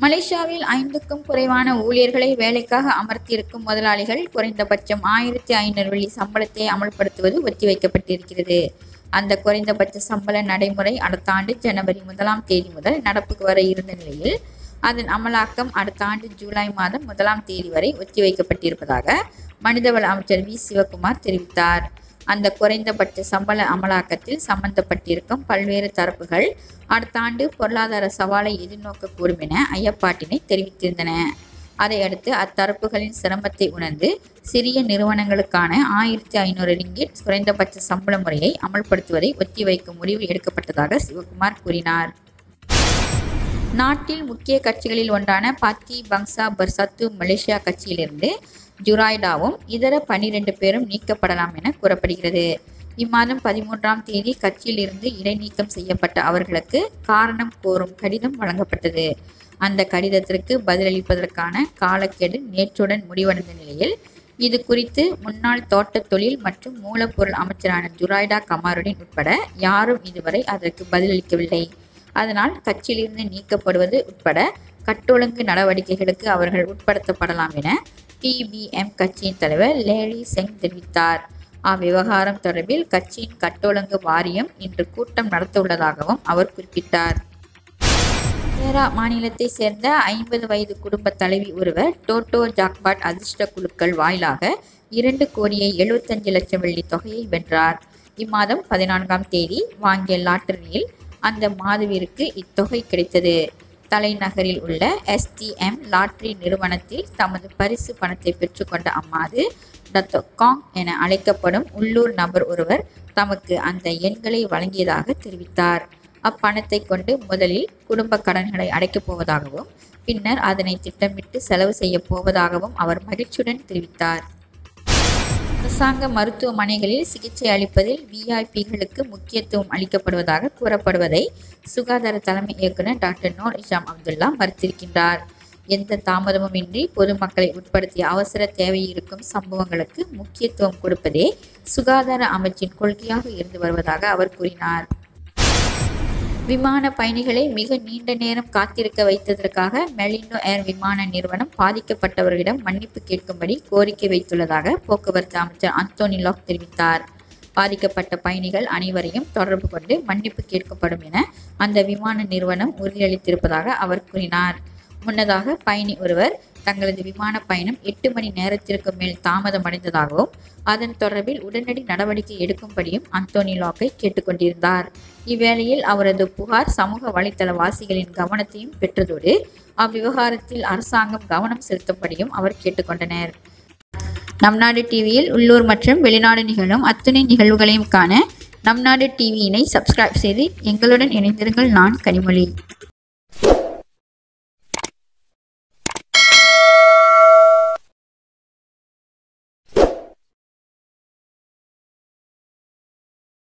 மலேசியாவில் ஐந்துக்கும் குறைவான ஊழியர்களை வேலைக்காக அமர்த்தியிருக்கும் முதலாளிகள் குறைந்தபட்சம் ஆயிரத்தி ஐநூறு வெள்ளி சம்பளத்தை அமல்படுத்துவது ஒத்திவைக்கப்பட்டிருக்கிறது அந்த குறைந்தபட்ச சம்பள நடைமுறை அடுத்த ஆண்டு ஜனவரி முதலாம் தேதி முதல் நடப்புக்கு வர இருந்த நிலையில் அதன் அமலாக்கம் அடுத்த ஆண்டு ஜூலை மாதம் முதலாம் தேதி வரை ஒத்திவைக்கப்பட்டிருப்பதாக மனிதவள அமைச்சர் வி சிவகுமார் தெரிவித்தார் அந்த குறைந்தபட்ச சம்பள அமலாக்கத்தில் சம்பந்தப்பட்டிருக்கும் பல்வேறு தரப்புகள் அடுத்த ஆண்டு பொருளாதார சவாலை எதிர்நோக்கக்கூடும் என ஐயப்பாட்டினை தெரிவித்திருந்தன அதையடுத்து அத்தரப்புகளின் சிரமத்தை உணர்ந்து சிறிய நிறுவனங்களுக்கான ஆயிரத்தி ஐநூறு ரிங்கிட் குறைந்தபட்ச சம்பள முறையை அமல்படுத்துவதை ஒத்திவைக்கும் முடிவு எடுக்கப்பட்டதாக சிவகுமார் கூறினார் நாட்டில் முக்கிய கட்சிகளில் ஒன்றான பாத்தி பங்சா பர்சத்து மலேசியா கட்சியிலிருந்து ஜுராய்டாவும் இதர பனிரெண்டு பேரும் நீக்கப்படலாம் என கூறப்படுகிறது இம்மாதம் பதிமூன்றாம் தேதி கட்சியிலிருந்து இடைநீக்கம் செய்யப்பட்ட அவர்களுக்கு காரணம் கோரும் கடிதம் வழங்கப்பட்டது அந்த கடிதத்திற்கு பதிலளிப்பதற்கான காலக்கெடு நேற்றுடன் முடிவடைந்த நிலையில் இது குறித்து முன்னாள் தோட்டத் தொழில் மற்றும் மூலப்பொருள் அமைச்சரான ஜுராய்டா கமாருடின் உட்பட யாரும் இதுவரை அதற்கு பதிலளிக்கவில்லை அதனால் கட்சியிலிருந்து நீக்கப்படுவது உட்பட கட்டொழுங்கு நடவடிக்கைகளுக்கு அவர்கள் உட்படுத்தப்படலாம் என டிபிஎம் கட்சியின் தலைவர் லேரி செங் தெரிவித்தார் அவ்விவகாரம் தொடர்பில் கட்சியின் கட்டொழுங்கு வாரியம் இன்று கூட்டம் நடத்தவுள்ளதாகவும் அவர் குறிப்பிட்டார் கேரா மாநிலத்தை சேர்ந்த ஐம்பது வயது குடும்ப தலைவி ஒருவர் டோட்டோ ஜாக்பாட் அதிர்ஷ்ட குழுக்கள் வாயிலாக இரண்டு கோடியே எழுபத்தஞ்சு லட்சம் வெள்ளி தொகையை வென்றார் இம்மாதம் பதினான்காம் தேதி வாங்கிய லாட்டரியில் அந்த மாதவிற்கு இத்தொகை கிடைத்தது தலைநகரில் உள்ள எஸ்டிஎம் லாட்டரி நிறுவனத்தில் தமது பரிசு பணத்தை பெற்றுக்கொண்ட அம்மாது டத்தோ காங் என அழைக்கப்படும் உள்ளூர் நபர் ஒருவர் தமக்கு அந்த எண்களை வழங்கியதாக தெரிவித்தார் அப்பணத்தை கொண்டு முதலில் குடும்ப கடன்களை அடைக்கப் போவதாகவும் பின்னர் அதனை திட்டமிட்டு செலவு செய்ய போவதாகவும் அவர் மகிழ்ச்சியுடன் தெரிவித்தார் அரசாங்க மருத்துவமனைகளில் சிகிச்சை அளிப்பதில் விஐபிகளுக்கு முக்கியத்துவம் அளிக்கப்படுவதாக கூறப்படுவதை சுகாதார தலைமை இயக்குனர் டாக்டர் நோர் இஷாம் அப்துல்லா மறுத்திருக்கின்றார் எந்த தாமதமுமின்றி பொதுமக்களை உட்படுத்திய அவசர தேவை இருக்கும் சம்பவங்களுக்கு முக்கியத்துவம் கொடுப்பதே சுகாதார அமைச்சின் கொள்கையாக இருந்து வருவதாக அவர் கூறினார் விமான பயணிகளை மிக நீண்ட நேரம் காத்திருக்க வைத்ததற்காக மெலினோ ஏர் விமான நிறுவனம் பாதிக்கப்பட்டவர்களிடம் மன்னிப்பு கேட்கும்படி கோரிக்கை வைத்துள்ளதாக போக்குவரத்து அமைச்சர் அந்தோனி லாக் தெரிவித்தார் பாதிக்கப்பட்ட பயணிகள் அனைவரையும் தொடர்பு கொண்டு மன்னிப்பு கேட்கப்படும் என அந்த விமான நிறுவனம் உறுதியளித்திருப்பதாக அவர் கூறினார் முன்னதாக பயணி ஒருவர் தங்களது விமான பயணம் எட்டு மணி நேரத்திற்கு மேல் தாமதமடைந்ததாகவும் அதன் தொடர்பில் உடனடி நடவடிக்கை எடுக்கும்படியும் அந்தோனி லாக்கை கேட்டுக்கொண்டிருந்தார் இவ்வேளையில் அவரது புகார் சமூக வலைத்தள வாசிகளின் கவனத்தையும் பெற்றதோடு அவ்விவகாரத்தில் அரசாங்கம் கவனம் செலுத்தும்படியும் அவர் கேட்டுக்கொண்டனர் நம் நாடு டிவியில் உள்ளூர் மற்றும் வெளிநாடு நிகழும் அத்துணை நிகழ்வுகளையும் காண நம் நாடு டிவியினை சப்ஸ்கிரைப் செய்து எங்களுடன் இணைந்திருங்கள் நான் கனிமொழி